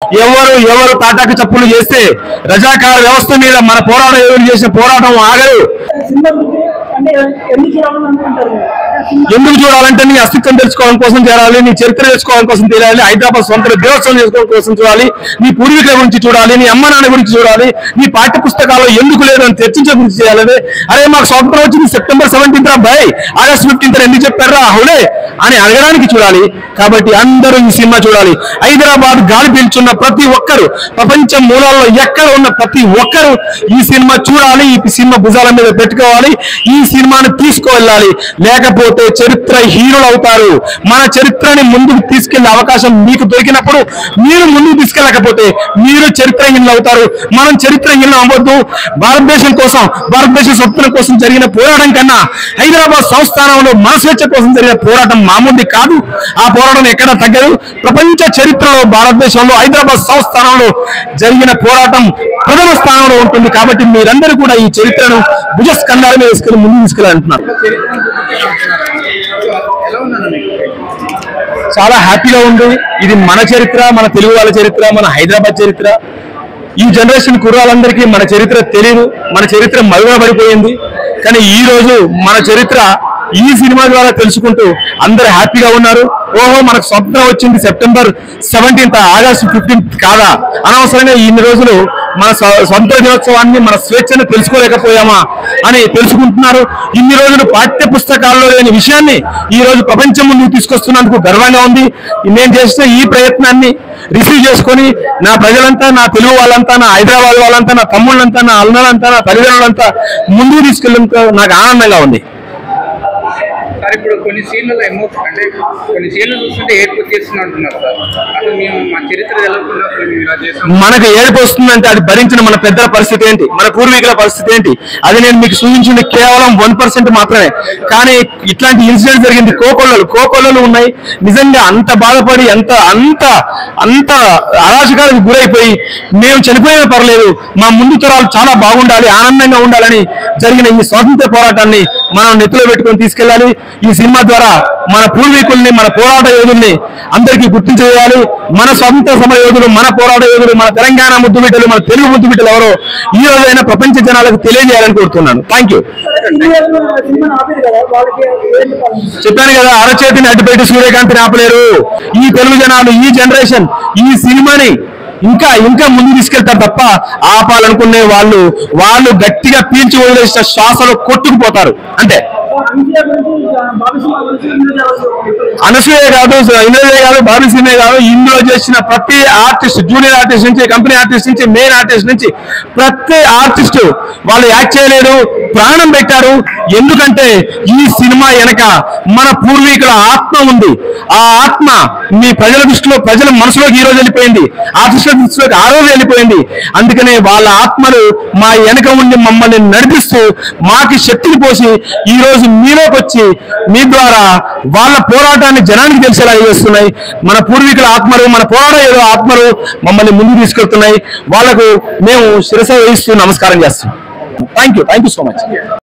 ఎవరు ఎవరు తాటాకు చప్పులు చేస్తే రజాకార వ్యవస్థ మీద మన పోరాట యోధులు చేసిన పోరాటం ఆగదు సినిమా గురించి అంటే ఎన్ని చూడాలని అనుకుంటారు మీరు? సినిమా ఎందుకు చూడాలంటే నీ అస్తిత్వం తెలుసుకోవడం కోసం చేరాలి నీ చరిత్ర తెలుసుకోవడం కోసం తెలియాలి హైదరాబాద్ సొంత దేవస్థానం చేసుకోవడం కోసం చూడాలి నీ పూర్వీకుల గురించి చూడాలి నీ అమ్మ నాన్న గురించి చూడాలి నీ పాఠ్య పుస్తకాల్లో ఎందుకు లేదు అని చర్చించే గురించి చేయాలి అరే మాకు స్వాతంత్రం వచ్చింది సెప్టెంబర్ సెవెంటీన్త్ రా భయ్ ఆగస్ట్ ఫిఫ్టీన్త్ ఎందుకు చెప్పారా హౌలే అని అడగడానికి చూడాలి కాబట్టి అందరూ ఈ సినిమా చూడాలి హైదరాబాద్ గాలి పీల్చున్న ప్రతి ఒక్కరు ప్రపంచం మూలాల్లో ఎక్కడ ఉన్న ప్రతి ఒక్కరు ఈ సినిమా చూడాలి ఈ సినిమా భుజాల మీద పెట్టుకోవాలి ఈ సినిమాని తీసుకువెళ్ళాలి లేకపోతే చరిత్ర హీరోలు అవుతారు మన చరిత్రని ముందుకు తీసుకెళ్లే అవకాశం మీకు దొరికినప్పుడు మీరు ముందుకు తీసుకెళ్ళకపోతే మీరు చరిత్రహీనులు అవుతారు మనం చరిత్రహీనులు అవ్వద్దు భారతదేశం కోసం భారతదేశ స్వప్నం కోసం జరిగిన పోరాటం కన్నా హైదరాబాద్ సంస్థానంలో మన స్వేచ్ఛ కోసం జరిగిన పోరాటం మామూలు కాదు ఆ పోరాటం ఎక్కడ తగ్గదు ప్రపంచ చరిత్రలో భారతదేశంలో హైదరాబాద్ సంస్థానంలో జరిగిన పోరాటం ప్రథమ స్థానంలో ఉంటుంది కాబట్టి మీరందరూ కూడా ఈ చరిత్రను భుజస్కంధాల మీద తీసుకెళ్లి ముందుకు తీసుకెళ్ళాలంటున్నారు ఎలా ఉందన్న మీకు చాలా హ్యాపీగా ఉంది ఇది మన చరిత్ర మన తెలుగు వాళ్ళ చరిత్ర మన హైదరాబాద్ చరిత్ర ఈ జనరేషన్ కుర్రాళ్ళందరికీ మన చరిత్ర తెలియదు మన చరిత్ర మరుగున పడిపోయింది కానీ ఈ రోజు మన చరిత్ర ఈ సినిమా ద్వారా తెలుసుకుంటూ అందరూ హ్యాపీగా ఉన్నారు ఓహో మనకు స్వప్నం వచ్చింది సెప్టెంబర్ సెవెంటీన్త్ ఆగస్ట్ ఫిఫ్టీన్త్ కాదా అనవసరంగా ఇన్ని రోజులు మన స్వ- స్వంత దినోత్సవాన్ని మన స్వేచ్ఛను తెలుసుకోలేకపోయామా అని తెలుసుకుంటున్నారు ఇన్ని రోజులు పాఠ్య పుస్తకాల్లో లేని విషయాన్ని ఈ రోజు ప్రపంచం ముందుకు తీసుకొస్తున్నందుకు గర్వంగా ఉంది నేను చేసిన ఈ ప్రయత్నాన్ని రిసీవ్ చేసుకొని నా ప్రజలంతా నా తెలుగు వాళ్ళంతా నా హైదరాబాద్ వాళ్ళంతా నా తమ్ముళ్ళంతా నా అన్నలంతా నా తల్లిదండ్రులంతా ముందుకు తీసుకెళ్ళడంతో నాకు ఆనందంగా ఉంది సార్ ఇప్పుడు కొన్ని సీన్లలో ఎమోషన్ అంటే కొన్ని సీన్లు చూస్తుంటే ఏడుపు చేస్తున్నా అంటున్నారు సార్ అసలు మేము మా చరిత్ర తెలవకుండా అసలు మేము ఇలా చేస్తాం మనకు ఏడుపు వస్తుందంటే అది భరించిన మన పెద్దల పరిస్థితి ఏంటి మన పూర్వీకుల పరిస్థితి ఏంటి అది నేను మీకు చూపించింది కేవలం వన్ పర్సెంట్ మాత్రమే కానీ ఇట్లాంటి ఇన్సిడెంట్ జరిగింది కోకొల్లలు కోకొల్లలు ఉన్నాయి నిజంగా అంత బాధపడి అంత అంత అంత అరాచకాలకు గురైపోయి మేము చనిపోయినా పర్లేదు మా ముందు తరాలు చాలా బాగుండాలి ఆనందంగా ఉండాలని జరిగిన ఈ స్వాతంత్ర పోరాటాన్ని మనం నెత్తిలో పెట్టుకొని తీసుకెళ్ళాలి ఈ సినిమా ద్వారా మన పూర్వీకుల్ని మన పోరాట యోధుల్ని అందరికీ గుర్తించేయాలి మన స్వాతంత్ర సమర యోధులు మన పోరాట యోధులు మన తెలంగాణ ముద్దు బిడ్డలు మన తెలుగు ముద్దు బిడ్డలు ఎవరో ఈ రోజైనా ప్రపంచ జనాలకు తెలియజేయాలని కోరుతున్నాను థ్యాంక్ యూ ఇన్ని రోజులు సినిమాని ఆపేది కదా వాళ్ళకి ఏం చెప్పాలి చెప్పాను కదా అరచేతిని అడ్డుపెట్టి సూర్యకాంతిని ఆపలేరు ఈ తెలుగు జనాలు ఈ జనరేషన్ ఈ సినిమాని ఇంకా ఇంకా ముందు తీసుకెళ్తారు తప్ప ఆపాలనుకునే వాళ్ళు వాళ్ళు గట్టిగా పీల్చి వదిలేసిన శ్వాసలో కొట్టుకుపోతారు అంతే అంత్య గురించి బాబు సినిమా గురించి ఇన్ని రోజులు అనసూయ కాదు ఇంద్రజయ కాదు బాబీ సిన్నే కాదు ఇందులో చేసిన ప్రతి ఆర్టిస్ట్ జూనియర్ ఆర్టిస్ట్ నుంచి కంపెనీ ఆర్టిస్ట్ నుంచి మెయిన్ ఆర్టిస్ట్ నుంచి ప్రతి ఆర్టిస్ట్ వాళ్ళు యాక్ట్ చేయలేరు ప్రాణం పెట్టారు ఎందుకంటే ఈ సినిమా వెనక మన పూర్వీకుల ఆత్మ ఉంది ఆ ఆత్మ మీ ప్రజల దృష్టిలో ప్రజల మనసులోకి ఈ రోజు వెళ్ళిపోయింది ఆర్టిస్టుల దృష్టిలోకి ఆ రోజు వెళ్ళిపోయింది అందుకనే వాళ్ళ ఆత్మలు మా వెనక ఉండి మమ్మల్ని నడిపిస్తూ మాకి శక్తిని పోసి ఈ రోజు మీలోకి వచ్చి మీ ద్వారా వాళ్ళ పోరాటాన్ని జనానికి తెలిసేలా చేస్తున్నాయి మన పూర్వీకుల ఆత్మలు మన పోరాట ఏదో ఆత్మలు మమ్మల్ని ముందుకు తీసుకెళ్తున్నాయి వాళ్ళకు మేము శిరస వహిస్తూ నమస్కారం చేస్తున్నాం thank you thank you so much